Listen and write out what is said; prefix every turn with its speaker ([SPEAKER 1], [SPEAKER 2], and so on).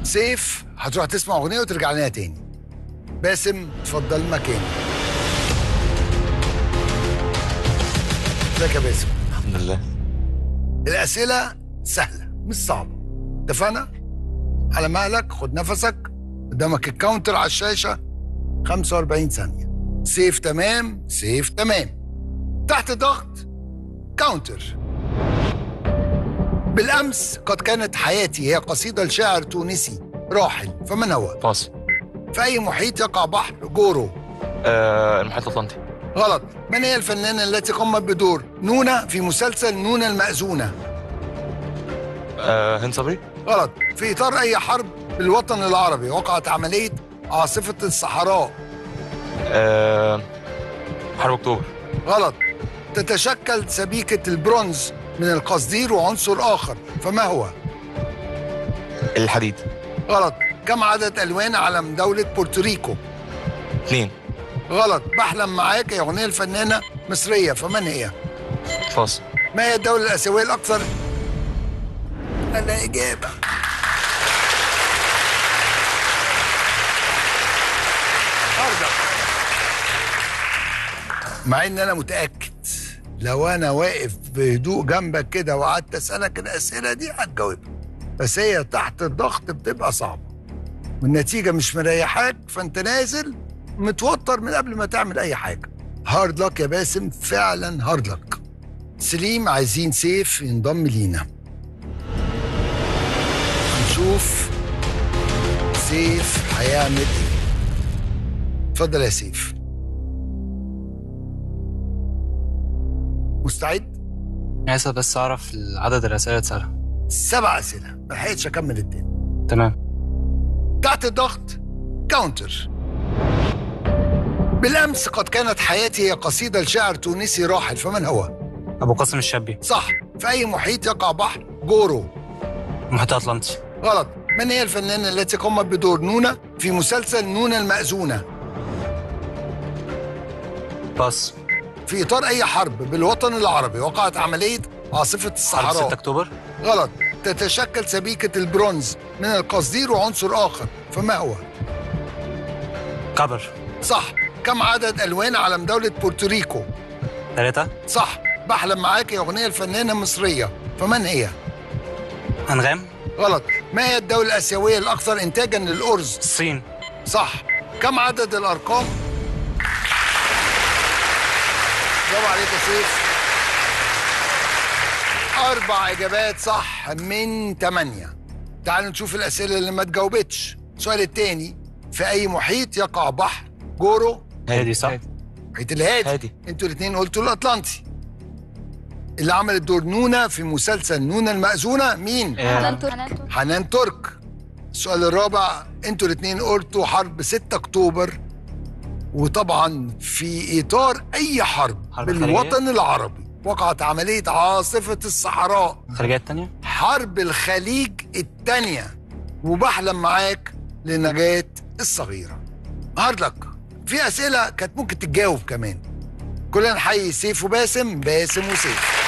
[SPEAKER 1] سيف هتروح تسمع اغنيه وترجع لنا تاني باسم اتفضل مكانك ازيك يا باسم
[SPEAKER 2] الحمد لله
[SPEAKER 1] الاسئله سهله مش صعبه اتفقنا على مهلك خد نفسك قدامك الكاونتر على الشاشه 45 ثانيه سيف تمام سيف تمام تحت ضغط كاونتر بالامس قد كانت حياتي هي قصيده لشاعر تونسي راحل فمن هو
[SPEAKER 2] باص
[SPEAKER 1] في اي محيط يقع بحر جورو
[SPEAKER 2] آه المحيط الاطلنطي
[SPEAKER 1] غلط من هي الفنانه التي قامت بدور نونا في مسلسل نونا المأذونة
[SPEAKER 2] آه هند صبري
[SPEAKER 1] غلط في إطار أي حرب بالوطن العربي وقعت عملية عاصفة الصحراء
[SPEAKER 2] آه حرب اكتوبر
[SPEAKER 1] غلط تتشكل سبيكة البرونز من القصدير وعنصر آخر فما هو؟
[SPEAKER 2] الحديد
[SPEAKER 1] غلط كم عدد ألوان علم دولة بورتوريكو؟
[SPEAKER 2] اثنين
[SPEAKER 1] غلط بحلم معاك يا أغنية الفنانة مصرية فمن هي؟
[SPEAKER 2] فاصل
[SPEAKER 1] ما هي الدولة الآسيوية الأكثر؟ الإجابة أرجع مع إن أنا متأكد لو أنا واقف بهدوء جنبك كده وقعدت أسألك الأسئلة دي هتجاوبها بس هي تحت الضغط بتبقى صعبة والنتيجة مش مريحاك فأنت نازل متوتر من قبل ما تعمل أي حاجة هارد لك يا باسم فعلا هارد لك سليم عايزين سيف ينضم لينا هنشوف سيف هيعمل ايه اتفضل يا سيف مستعد
[SPEAKER 3] عايز بس اعرف عدد الاسئله اللي اتسالها
[SPEAKER 1] سبع اسئله ما لحقتش اكمل التاني
[SPEAKER 3] تمام
[SPEAKER 1] تحت الضغط كاونتر بالامس قد كانت حياتي هي قصيده لشاعر تونسي راحل فمن هو
[SPEAKER 3] ابو قاسم الشابي
[SPEAKER 1] صح في اي محيط يقع بحر جورو
[SPEAKER 3] المحيط الاطلنطي
[SPEAKER 1] غلط من هي الفنانة التي قامت بدور نونا في مسلسل نونا المأذونة
[SPEAKER 3] باص
[SPEAKER 1] في إطار أي حرب بالوطن العربي وقعت عملية عاصفة
[SPEAKER 3] حرب 6
[SPEAKER 1] الصحراء
[SPEAKER 3] اكتوبر
[SPEAKER 1] غلط تتشكل سبيكة البرونز من القصدير وعنصر آخر فما هو؟
[SPEAKER 3] كبر
[SPEAKER 1] صح كم عدد ألوان علم دولة بورتوريكو؟
[SPEAKER 3] ثلاثة
[SPEAKER 1] صح بحلم معاك يا أغنية الفنانة مصرية فمن هي؟
[SPEAKER 3] انغام
[SPEAKER 1] غلط ما هي الدولة الآسيوية الأكثر إنتاجا للأرز؟
[SPEAKER 3] الصين
[SPEAKER 1] صح كم عدد الأرقام؟ برافو عليك يا سيف أربع إجابات صح من ثمانية تعالوا نشوف الأسئلة اللي ما تجاوبتش السؤال التاني في أي محيط يقع بحر جورو
[SPEAKER 3] هادي صح
[SPEAKER 1] محيط الهادي
[SPEAKER 2] هادي.
[SPEAKER 1] انتوا الاثنين قلتوا الأطلنطي اللي عملت دور نونا في مسلسل نونا المأذونة مين؟
[SPEAKER 3] آه،
[SPEAKER 1] حنان ترك السؤال الرابع انتوا الاثنين قلتوا حرب 6 اكتوبر وطبعا في اطار اي حرب,
[SPEAKER 3] حرب
[SPEAKER 1] بالوطن العربي وقعت عمليه عاصفه الصحراء
[SPEAKER 3] الخارجية التانية
[SPEAKER 1] حرب الخليج الثانيه وبحلم معاك لنجاه الصغيره هارد لك في اسئله كانت ممكن تتجاوب كمان كلنا نحيي سيف وباسم باسم وسيف